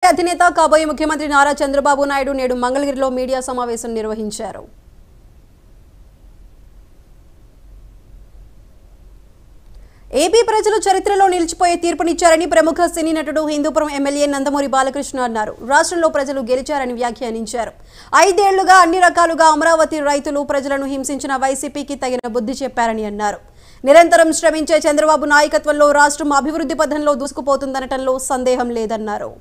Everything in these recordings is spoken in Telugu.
అధినేత కాబోయే ముఖ్యమంత్రి నారా చంద్రబాబు నాయుడు నేడు మంగళగిరిలో మీడియా సమావేశం నిర్వహించారు ఏపీ ప్రజలు చరిత్రలో నిలిచిపోయే తీర్పునిచ్చారని ప్రముఖ సినీ నటుడు హిందూపురం ఎమ్మెల్యే నందమూరి బాలకృష్ణ అన్నారు రాష్ట్రంలో ప్రజలు గెలిచారని వ్యాఖ్యానించారు ఐదేళ్లుగా అన్ని రకాలుగా అమరావతి రైతులు ప్రజలను హింసించిన వైసీపీకి తగిన బుద్ధి చెప్పారని అన్నారు నిరంతరం శ్రమించే చంద్రబాబు నాయకత్వంలో రాష్ట్రం అభివృద్ధి పథంలో దూసుకుపోతుందనటంలో సందేహం లేదన్నారు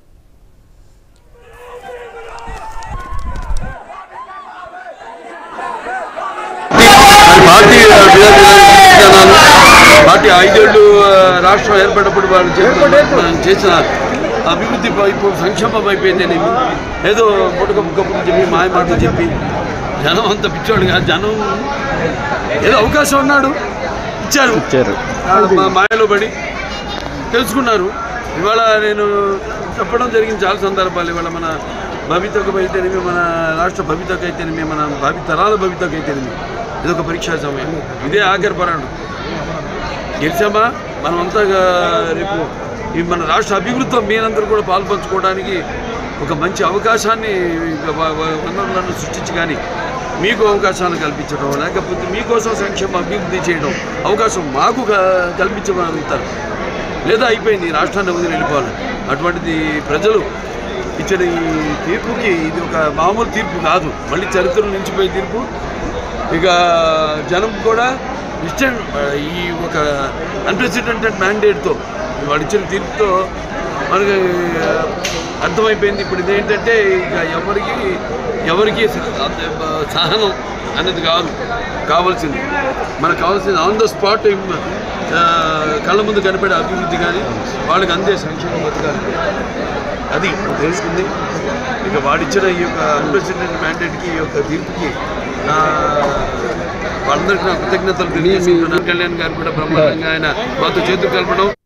మరి పార్టీ విధానాలు పార్టీ ఐదేళ్లు ఆ, రాష్ట్రం ఏర్పడినప్పుడు వాళ్ళు చేసిన చేసిన అభివృద్ధి వైపు సంక్షేమం అయిపోయిందనేమి ఏదో పుట్టుక ముక్కప్పుడు చెప్పి మాయ మాటలు చెప్పి జనం అంత పిచ్చోడు కాదు జనం ఏదో అవకాశం ఉన్నాడు ఇచ్చారు ఇచ్చారు ఆ, మా- మాయలో పడి తెలుసుకున్నారు ఇవాళ నేను చెప్పడం జరిగింది చాలా సందర్భాలు ఇవాళ మన భవితకు అయితేనేమి మన రాష్ట్ర భవితకు అయితేనేమి మన భావి తరాల భవితకు అయితేనేమి ఇది ఒక పరీక్షా సమయం ఇదే ఆఖరి పరాడు గెలిచామా మనమంతా గా- రేపు ఈ మన రాష్ట్ర అభివృద్ధిలో మీరందరూ కూడా పాల్పంచుకోవడానికి ఒక మంచి అవకాశాన్ని ఇక వ- వ- వనరులను సృష్టించి కానీ మీకు అవకాశాలు కల్పించడం లేకపోతే మీకోసం సంక్షేమ అభివృద్ధి చేయడం అవకాశం మాకు క- కల్పించగలుగుతారు లేదా అయిపోయింది ఈ రాష్ట్రాన్ని వదిలి వెళ్ళిపోవాలి అటువంటిది ప్రజలు ఇచ్చిన ఈ తీర్పుకి ఇది ఒక మామూలు తీర్పు కాదు మళ్ళీ చరిత్రలో నిలిచిపోయే తీర్పు ఇక జనం కూడా ఇష్టం ఈ ఒక అన్ప్రెసిడెంటెడ్ మ్యాండేట్తో వాడు ఇచ్చిన తీర్పుతో మనకి అర్థమైపోయింది ఇప్పుడు ఇదేంటంటే ఇక ఎవరికి ఎవరికి సహనం అనేది కాదు కావాల్సింది మనకు కావాల్సింది ఆన్ ద స్పాట్ కళ్ళ ముందు కనిపడే అభివృద్ధి కానీ వాళ్ళకి అందే సంక్షేమ బతకాలి అది తెలుసుకుంది ఇక వాడిచ్చిన ఈ యొక్క అన్ప్రెసిడెంట్ మ్యాండేట్కి ఈ యొక్క తీర్పుకి నా వాళ్ళందరికీ నా కృతజ్ఞతలు తెలియజేసుకుంటున్నాను కళ్యాణ్ గారు కూడా బ్రహ్మాండంగా ఆయన మాతో చేతులు కలపడం